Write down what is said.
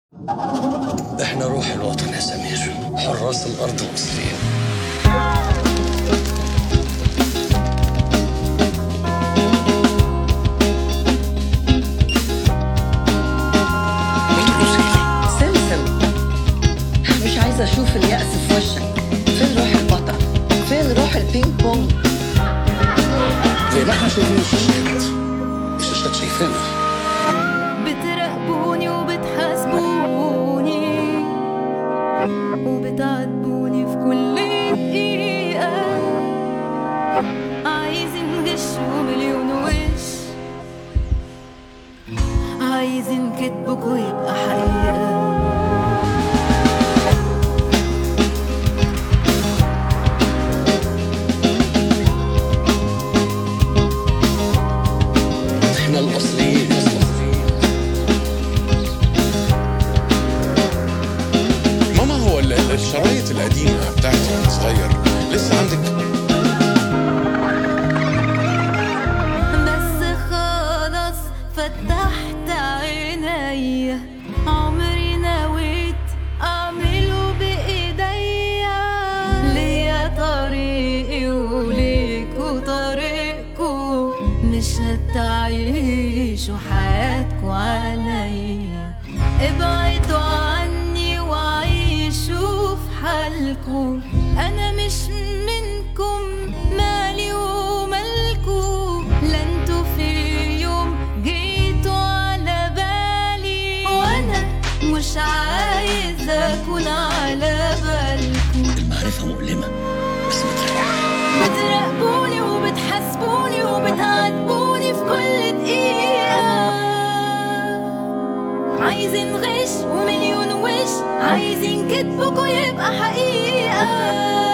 احنا روح الوطن يا سمير حراس الارض الاصليين بتبصي لي سمسم مش عايزة أشوف اليأس في وشك فين روح البطل فين روح البينج بونج زي ما احنا شايفين الشاشات الشاشات شايفانا بتراقبوني وبتحاسبوني وبتعاتبوني في كل دقيقة عايزين غش ومليون وش عايزين كدبكوا يبقى حقيقة احنا الاصليين ماما هو ال- الشرايط القديمة بتاعتي وانا صغير لسه عندك بس خلاص فتحت عيني عمري نويت اعمله بايديا ليا طريقي وليكوا طريقكوا مش هتعيشوا حياتكوا عليا ابعدوا عني وعيشوا في حالكوا انا مش منكم مالي ومالكوا لا انتوا في يوم جيتوا على بالي وانا مش عايزه اكون على بالكوا المعرفة مؤلمة بس بتريح بتراقبوني وبتحاسبوني وبتعاتبوني في كل دقيقة عايزين غش ومليون وش عايزين كدبكوا يبقى حقيقة